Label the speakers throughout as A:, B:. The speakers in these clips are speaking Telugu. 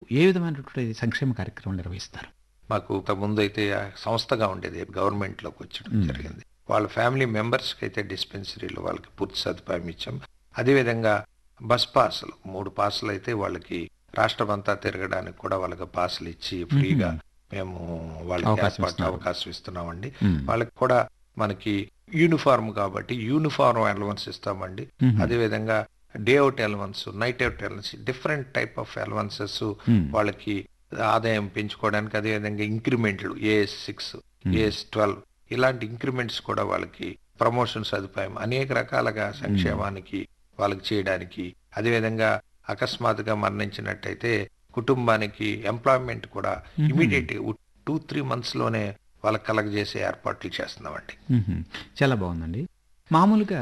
A: ఏ విధమైనటువంటి సంక్షేమ కార్యక్రమాలు నిర్వహిస్తారు
B: మాకు ముందు అయితే ఆ సంస్థగా ఉండేది గవర్నమెంట్లోకి వచ్చడం జరిగింది వాళ్ళ ఫ్యామిలీ మెంబర్స్కి అయితే డిస్పెన్సరీలో వాళ్ళకి పూర్తి సదుపాయం ఇచ్చాం అదేవిధంగా బస్ పాసులు మూడు పాసులు అయితే వాళ్ళకి రాష్ట్రం అంతా తిరగడానికి కూడా వాళ్ళకి పాసులు ఇచ్చి ఫ్రీగా మేము వాళ్ళకి
A: అవకాశం
B: ఏర్పాటు
A: ఇస్తున్నారు.
B: అవకాశం ఇస్తున్నామండి
A: మ్మ్.
B: వాళ్ళకి కూడా మనకి యూనిఫామ్ కాబట్టి యూనిఫామ్ అలవన్స్ ఇస్తామండి
A: మ్మ్.
B: అదేవిధంగా day out allowance night out allowance different type of allowances
A: మ్మ్.
B: వాళ్ళకి ఆదాయం పెంచుకోవడానికి అదేవిధంగా ఇంక్రిమెంట్లు ఏఎస్ సిక్స్ ఏఎస్ ట్వెల్వ్ ఇలాంటి ఇంక్రిమెంట్స్ కూడా వాళ్ళకి ప్రమోషన్ సదుపాయం అనేక రకాలుగా సంక్షేమానికి వాళ్ళకి చేయడానికి అదేవిధంగా అకస్మాత్తుగా మరణించినట్టయితే కుటుంబానికి ఎంప్లాయ్మెంట్ కూడా
A: మ్మ్.
B: ఇమీడియట్ టూ త్రీ మంత్స్ లోనే వాళ్ళకి కలగజేసే ఏర్పాట్లు చేస్తున్నామండి
A: మ్మ్. చాలా బాగుందండి మామూలుగా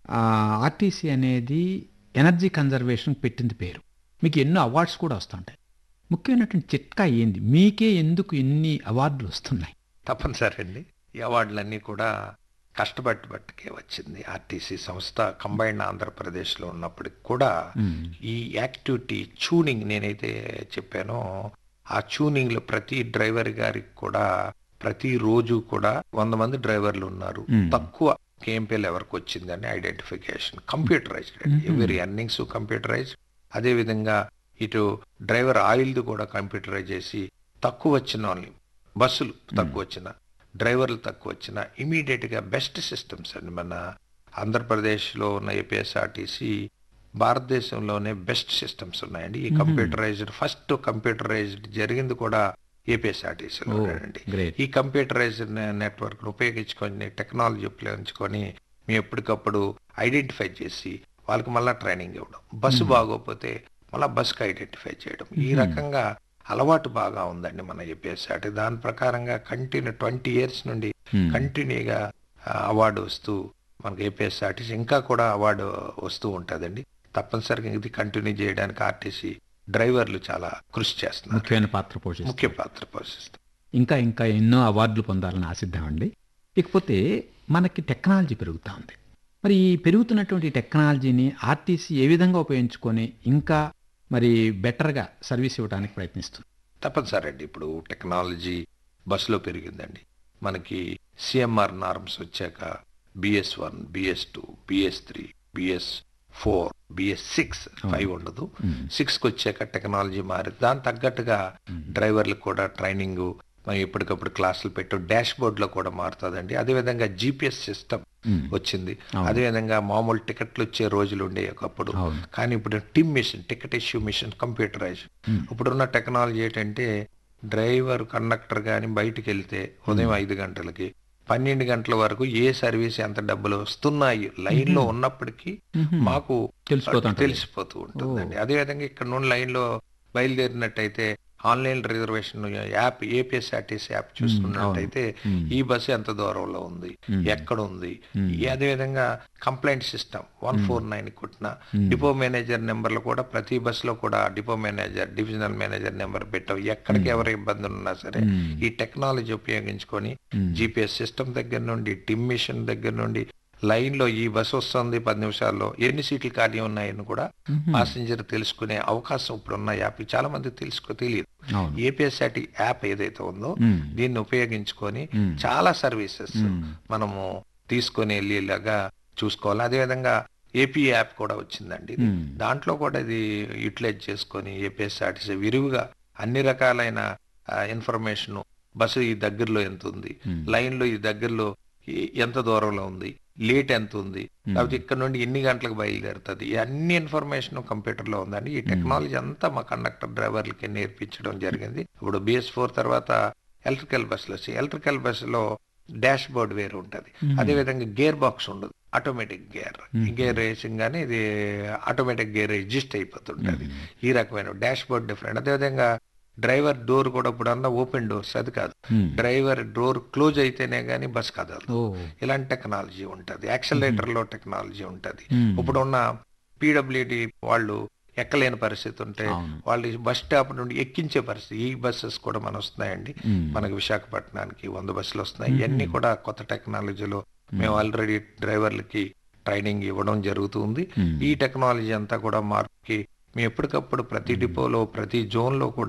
A: ఆర్టీసీ అనేది ఎనర్జీ కన్జర్వేషన్ పెట్టింది పేరు మీకు ఎన్నో అవార్డ్స్ కూడా వస్తుంటాయి ముఖ్యమైనటువంటి చిట్కా ఏంది మీకే ఎందుకు ఎన్ని అవార్డులు వస్తున్నాయి
B: తప్పనిసరి అండి ఈ అవార్డులన్నీ కూడా కష్టపట్టి బట్టుకే వచ్చింది ఆర్టీసీ సంస్థ కంబైన్డ్ ఆంధ్రప్రదేశ్లో ఉన్నప్పటికి కూడా
A: మ్మ్.
B: ఈ యాక్టివిటీ ట్యూనింగ్ నేనైతే చెప్పానో ఆ ట్యూనింగ్ లో ప్రతి డ్రైవర్ గారికి కూడా ప్రతి రోజు కూడా వంద మంది డ్రైవర్లు ఉన్నారు
A: మ్మ్.
B: తక్కువ కేఎంపీఎల్ ఎవరికి వచ్చిందని ఐడెంటిఫికేషన్ కంప్యూటరైజ్డ్
A: మ్మ్.
B: ఎవరి ఎర్నింగ్స్ కంప్యూటరైజ్ అదే విధంగా ఇటు డ్రైవర్ ఆయిల్ది కూడా కంప్యూటరైజ్ చేసి తక్కువ వచ్చిన వాళ్ళని బస్సులు తక్కువ వచ్చిన డ్రైవర్లు తక్కువ వచ్చిన ఇమీడియట్ గా బెస్ట్ సిస్టమ్స్ అండి మన ఆంధ్రప్రదేశ్లో ఉన్న ఏపీఎస్ఆర్టీసీ భారతదేశంలోనే బెస్ట్ సిస్టమ్స్ ఉన్నాయండి ఈ
A: మ్మ్.
B: కంప్యూటరైజ్డ్ ఫస్ట్ కంప్యూటరైజ్డ్ జరిగింది కూడా ఏపీఎస్ఆర్టీసీలో
A: ఓ,
B: అండి
A: గ్రేట్
B: ఈ కంప్యూటరైజ్డ్ నెట్వర్క్ ఉపయోగించుకొని టెక్నాలజీ ఉపయోగించుకొని మేము ఎప్పటికప్పుడు ఐడెంటిఫై చేసి వాళ్ళకి మళ్ళీ ట్రైనింగ్ ఇవ్వడం బస్సు
A: మ్మ్.
B: బాగోకపోతే మళ్ళీ బస్సుకి ఐడెంటిఫై చేయడం ఈ
A: మ్మ్.
B: రకంగా అలవాటు బాగా ఉందండి మన ఏపీఎస్ఆర్టీ దాని ప్రకారంగా కంటిన్యూ ట్వంటీ ఇయర్స్ నుండి
A: మ్మ్.
B: కంటిన్యూగా అవార్డు వస్తూ మనకి ఏపీఎస్ఆర్టీసీ ఇంకా కూడా అవార్డు వస్తూ ఉంటుందండి తప్పనిసరిగా ఇది కంటిన్యూ చేయడానికి ఆర్టీసీ డ్రైవర్లు చాలా కృషి చేస్తున్నారు
A: ముఖ్యమైన పాత్ర పోషిస్తుంది
B: ముఖ్య పాత్ర పోషిస్తారు
A: ఇంకా ఇంకా ఎన్నో అవార్డులు పొందాలని ఆశిద్దామండి ఇకపోతే మనకి టెక్నాలజీ పెరుగుతూ ఉంది మరి ఈ పెరుగుతున్నటువంటి టెక్నాలజీని ఆర్టీసీ ఏ విధంగా ఉపయోగించుకొని ఇంకా మరి బెటర్గా సర్వీస్ ఇవ్వడానికి ప్రయత్నిస్తుంది
B: తప్పనిసరి అండి ఇప్పుడు టెక్నాలజీ బస్సులో పెరిగిందండి మనకి సిఎంఆర్ నార్మ్స్ వచ్చాక BS one BS two BS three BS four BS six five ఉండదు
A: మ్మ్.
B: సిక్స్కి వచ్చాక టెక్నాలజీ మారి దాని తగ్గట్టుగా
A: మ్మ్.
B: డ్రైవర్లకు కూడా ట్రైనింగ్ మనం ఎప్పటికప్పుడు క్లాసులు పెట్టు డాష్ బోర్డ్ లో కూడా మారుతుందండి అదేవిధంగా జిపిఎస్ సిస్టమ్
A: మ్మ్.
B: వచ్చింది
A: అవును.
B: అదేవిధంగా మామూలు టికెట్లు వచ్చే రోజులు ఉండే ఒకప్పుడు
A: అవును
B: కానీ ఇప్పుడు TIM machine ticket issue machine computerise
A: మ్మ్.
B: ఇప్పుడున్న టెక్నాలజీ ఏంటంటే డ్రైవర్ కండక్టర్ కానీ బయటికి వెళ్తే ఉదయం ఐదు గంటలకి పన్నెండు గంటల వరకు ఏ సర్వీస్ ఎంత డబ్బులు వస్తున్నాయి లైన్ లో ఉన్నప్పటికీ
A: మ్మ్.
B: మాకు
A: తెలిసిపోతుంటది.
B: తెలిసిపోతూ ఉంటుందండి అదేవిధంగా ఇక్కడ నుండి లైన్ లో బయలుదేరినట్టయితే online reservation app APSRTC app చూసుకున్నట్టయితే
A: మ్మ్.
B: ఈ బస్సు ఎంత దూరంలో ఉంది
A: మ్మ్.
B: ఎక్కడ ఉంది
A: మ్మ్.
B: ఈ అదేవిధంగా complaint system one four nine కొట్టిన
A: మ్మ్.
B: డిపో మేనేజర్ నెంబర్లు కూడా ప్రతి బస్సులో కూడా depot manager divisional manager number పెట్టాం ఎక్కడికి ఎవరు ఇబ్బంది ఉన్నా సరే
A: మ్మ్.
B: ఈ టెక్నాలజీ ఉపయోగించుకొని
A: మ్మ్.
B: జిపిఎస్ సిస్టమ్ దగ్గర నుండి టిమ్ మిషన్ దగ్గర నుండి లైన్ లో ఈ బస్సు వస్తుంది పది నిమిషాల్లో ఎన్ని సీట్లు ఖాళీ ఉన్నాయని కూడా
A: మ్మ్.
B: పాసింజర్ తెలుసుకునే అవకాశం ఇప్పుడు ఉన్న యాప్ చాలా మంది తెలుసుకో తెలియదు
A: అవును
B: ఏపీఎస్ఆర్టీ యాప్ ఏదైతే ఉందో
A: మ్మ్.
B: దీన్ని ఉపయోగించుకొని
A: మ్మ్.
B: చాలా సర్వీసెస్
A: మ్మ్.
B: మనము తీసుకొని వెళ్ళేలాగా చూసుకోవాలి అదేవిధంగా ఏపీ యాప్ కూడా వచ్చిందండి ఇది.
A: మ్మ్.
B: దాంట్లో కూడా ఇది యూటిలైజ్ చేసుకొని ఏపీఎస్ఆర్టీసీ విరివిగా అన్ని రకాలైన ఇన్ఫర్మేషన్ బస్సు ఈ దగ్గరలో ఎంత ఉంది
A: మ్మ్.
B: లైన్ లో ఈ దగ్గరలో ఈ- ఎంత దూరంలో ఉంది లేట్ ఎంత ఉంది
A: మ్మ్.
B: లేకపోతే ఇక్కడ నుండి ఎన్ని గంటలకు బయలుదేరుతుంది ఈ అన్ని ఇన్ఫర్మేషన్ కంప్యూటర్ లో ఉందండి ఈ టెక్నాలజీ అంతా మా కండక్టర్ డ్రైవర్లకి నేర్పించడం జరిగింది ఇప్పుడు బిఎస్ ఫోర్ తర్వాత ఎలక్ట్రికల్ బస్సులు వచ్చాయి ఎలక్ట్రికల్ బస్సులో డాష్ బోర్డ్ వేరు ఉంటది
A: మ్మ్.
B: అదే విధంగా గేర్ బాక్స్ ఉండదు ఆటోమేటిక్ గేర్
A: మ్మ్.
B: గేర్ రేసింగ్ గానీ ఇది ఆటోమేటిక్ గేర్ అడ్జస్ట్ అయిపోతుంటది
A: మ్మ్.
B: ఈ రకమైన డాష్ బోర్డ్ డిఫరెంట్ అదేవిధంగా డ్రైవర్ డోర్ కూడా ఇప్పుడు అన్న ఓపెన్ డోర్స్ అది కాదు
A: మ్మ్.
B: డ్రైవర్ డోర్ క్లోజ్ అయితేనే గానీ బస్ కదలదు
A: ఓ
B: ఇలాంటి టెక్నాలజీ ఉంటది యాక్సలేటర్ లో టెక్నాలజీ ఉంటది
A: మ్మ్.
B: ఇప్పుడున్న పీడబ్ల్యూడి వాళ్ళు ఎక్కలేని పరిస్థితి ఉంటే
A: అవును.
B: వాళ్ళు బస్ స్టాప్ నుండి ఎక్కించే పరిస్థితి ఈ బస్సెస్ కూడా మన వస్తున్నాయండి
A: మ్మ్.
B: మనకి విశాఖపట్నానికి వంద బస్సులు వస్తున్నాయి ఇవన్నీ కూడా కొత్త టెక్నాలజీలో మేము ఆల్రెడీ డ్రైవర్లకి ట్రైనింగ్ ఇవ్వడం జరుగుతుంది
A: మ్మ్.
B: ఈ టెక్నాలజీ అంతా కూడా మార్పుకి మేము ఎప్పటికప్పుడు ప్రతి డిపోలో ప్రతి జోన్ లో కూడా